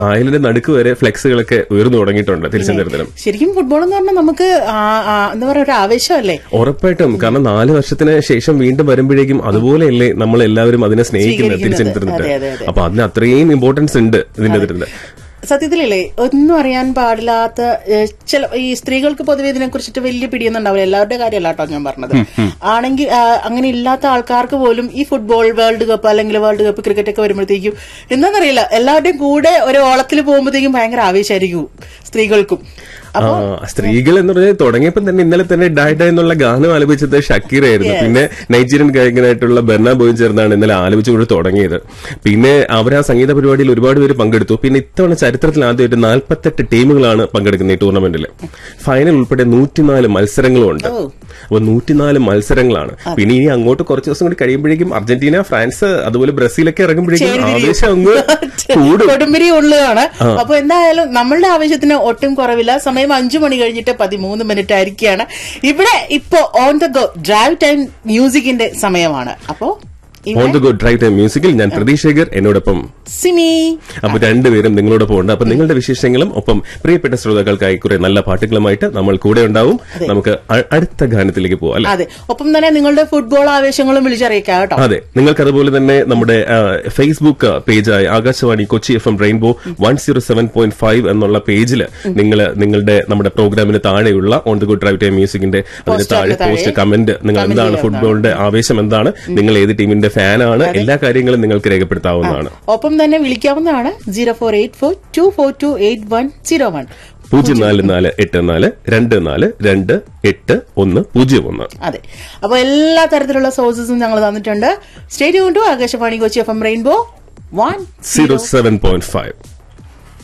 ആയലിന്റെ നടുക്ക് വരെ ഫ്ലെക്സുകളൊക്കെ ഉയർന്നു തുടങ്ങിയിട്ടുണ്ട് തിരിച്ചെന്തരത്തിലും ശരിക്കും ഫുട്ബോൾ എന്ന് പറഞ്ഞാൽ നമുക്ക് ആ- ആ, എന്താ പറയാ ഒരു ആവേശമല്ലേ ഉറപ്പായിട്ടും കാരണം നാല് വർഷത്തിന് ശേഷം വീണ്ടും വരുമ്പോഴേക്കും അതുപോലെയല്ലേ നമ്മൾ എല്ലാവരും അതിനെ സ്നേഹിക്കുന്നത് സ്വീകരിക്കുന്നത്. തിരിച്ചെടുത്തിട്ട് അതെ, അതെ, അതെ. അപ്പൊ അതിന് അത്രയും ഇമ്പോർട്ടൻസ് ഉണ്ട് ഇതിന്റെ ഇതിന്റെ സത്യത്തിലല്ലേ ഒന്നും അറിയാൻ പാടില്ലാത്ത ഏഹ്, ചില ഈ സ്ത്രീകൾക്ക് പൊതുവെ ഇതിനെ കുറിച്ചിട്ട് വലിയ പിടിയൊന്നും ഉണ്ടാവില്ല എല്ലാവരുടെ കാര്യമല്ല കേട്ടോ ഞാൻ പറഞ്ഞത് ആണെങ്കിൽ ആ, അങ്ങനെ ഇല്ലാത്ത ആൾക്കാർക്ക് പോലും ഈ ഫുട്ബോൾ വേൾഡ് കപ്പ് അല്ലെങ്കിൽ വേൾഡ് കപ്പ് ക്രിക്കറ്റ് ഒക്കെ വരുമ്പോഴത്തേക്കും എന്താണെന്നറിയില്ല എല്ലാവരുടെയും കൂടെ ഒരു ഓളത്തിൽ പോകുമ്പോഴത്തേക്കും ഭയങ്കര ആവേശമായിരിക്കും സ്ത്രീകൾക്കും ആ സ്ത്രീകൾ എന്ന് പറഞ്ഞാൽ തുടങ്ങിയപ്പോൾ തന്നെ ഇന്നലെ തന്നെ ഡാഡ എന്നുള്ള ഗാനം ആലപിച്ചത് ഷക്കീർ ആയിരുന്നു പിന്നെ നൈജീരിയൻ ഗായകനായിട്ടുള്ള ബെർണ ബോയും ചേർന്നാണ് ഇന്നലെ ആലപിച്ചുകൊണ്ട് തുടങ്ങിയത് പിന്നെ അവർ ആ സംഗീത പരിപാടിയിൽ ഒരുപാട് പേര് പങ്കെടുത്തു പിന്നെ ഇത്തവണ ചരിത്രത്തിൽ ആദ്യമായിട്ട് നാൽപ്പത്തെട്ട് ടീമുകളാണ് പങ്കെടുക്കുന്നത് ഈ ടൂർണമെന്റിൽ ഫൈനൽ ഉൾപ്പെടെ നൂറ്റിനാല് മത്സരങ്ങളും ഉണ്ട് അപ്പൊ നൂറ്റിനാല് മത്സരങ്ങളാണ് പിന്നെ ഇനി അങ്ങോട്ട് കുറച്ച് ദിവസം കൂടി കഴിയുമ്പോഴേക്കും അർജന്റീന ഫ്രാൻസ് അതുപോലെ ബ്രസീലൊക്കെ ഇറങ്ങുമ്പോഴേക്കും ആവേശം അങ്ങ് കൂടും കൊടുമ്പിരി ഉള്ളതാണ് അപ്പൊ എന്തായാലും നമ്മളുടെ ആവേശത്തിന് ഒട്ടും കുറവില്ല സമയം അഞ്ചു മണി കഴിഞ്ഞിട്ട് പതിമൂന്ന് മിനിറ്റ് ആയിരിക്കുകയാണ് ഇവിടെ ഇപ്പോ on the go drive time മ്യൂസിക്കിന്റെ സമയമാണ് അപ്പോ on the good drive time മ്യൂസിക്കിൽ ഞാൻ പ്രതീഷ് ശേഖർ എന്നോടൊപ്പം സിമി അപ്പൊ രണ്ടുപേരും നിങ്ങളോടൊപ്പം ഉണ്ട് അപ്പൊ നിങ്ങളുടെ വിശേഷങ്ങളും ഒപ്പം പ്രിയപ്പെട്ട ശ്രോതാക്കൾക്കായി കുറെ നല്ല പാട്ടുകളുമായിട്ട് നമ്മൾ കൂടെ ഉണ്ടാവും നമുക്ക് അ- അടുത്ത ഗാനത്തിലേക്ക് പോവാം അല്ലെ അതെ ഒപ്പം തന്നെ നിങ്ങളുടെ ഫുട്ബോൾ ആവേശങ്ങളും വിളിച്ചറിയിക്കാം കേട്ടോ അതെ നിങ്ങൾക്ക് അതുപോലെ തന്നെ നമ്മുടെ ആ, ഫേസ്ബുക്ക് പേജായ Akashvani Kochi F M rainbow one zero seven point five എന്നുള്ള പേജിൽ നിങ്ങൾ നിങ്ങളുടെ നമ്മുടെ പ്രോഗ്രാമിന് താഴെയുള്ള on the good drive time മ്യൂസിക്കിന്റെ അതിന് Poster താഴെ ന് താഴെ പോസ്റ്റ് കമന്റ് നിങ്ങൾ comment എന്താണ് ചെയ്യാവുന്നതാണ്. ഫുട്ബോളിന്റെ ആവേശം എന്താണ് നിങ്ങൾ ഏത് ടീമിന്റെ ഫാനാണ് എല്ലാ കാര്യങ്ങളും നിങ്ങൾക്ക് രേഖപ്പെടുത്താവുന്നതാണ് ഒപ്പം തന്നെ വിളിക്കാവുന്നതാണ് zero four eight four two four two eight one zero one പൂജ്യം നാല് നാല് എട്ട് നാല് രണ്ട് നാല് രണ്ട് എട്ട് ഒന്ന് പൂജ്യം ഒന്ന് അതെ അപ്പൊ എല്ലാ തരത്തിലുള്ള സോഴ്സസും ഞങ്ങൾ തന്നിട്ടുണ്ട് stadium to Akashvani Kochi F M rainbow one zero seven point five